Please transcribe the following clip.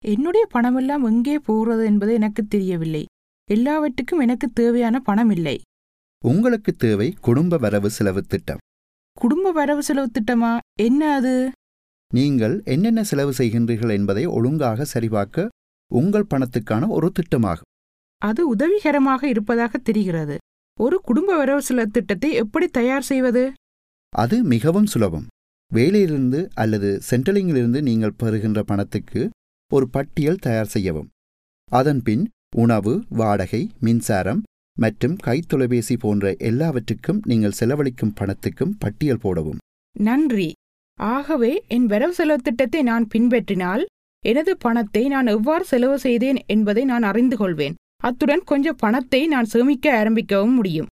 என்னுடைய பணமெல்லாம் எங்கே போகிறது என்பது எனக்கு தெரியவில்லை எல்லாவற்றுக்கும் எனக்கு தேவையான பணம் இல்லை உங்களுக்கு தேவை குடும்ப வரவு செலவு திட்டம் குடும்ப வரவு செலவு திட்டமா என்ன அது நீங்கள் என்னென்ன செலவு செய்கின்றீர்கள் என்பதை ஒழுங்காக சரிபார்க்க உங்கள் பணத்துக்கான ஒரு திட்டமாகும் அது உதவிகரமாக இருப்பதாக தெரிகிறது ஒரு குடும்ப வரவு செலவு திட்டத்தை எப்படி தயார் செய்வது அது மிகவும் சுலபம் வேலையிலிருந்து அல்லது சென்ட்ரலிங்கிலிருந்து நீங்கள் பெறுகின்ற பணத்துக்கு ஒரு பட்டியல் தயார் செய்யவும் அதன்பின் உணவு வாடகை மின்சாரம் மற்றும் கைத்தொலைபேசி போன்ற எல்லாவற்றுக்கும் நீங்கள் செலவழிக்கும் பணத்துக்கும் பட்டியல் போடவும் நன்றி ஆகவே என் வரவு செலவு திட்டத்தை நான் பின்பற்றினால் எனது பணத்தை நான் எவ்வாறு செலவு செய்தேன் என்பதை நான் அறிந்து கொள்வேன் அத்துடன் கொஞ்சம் பணத்தை நான் சேமிக்க ஆரம்பிக்கவும் முடியும்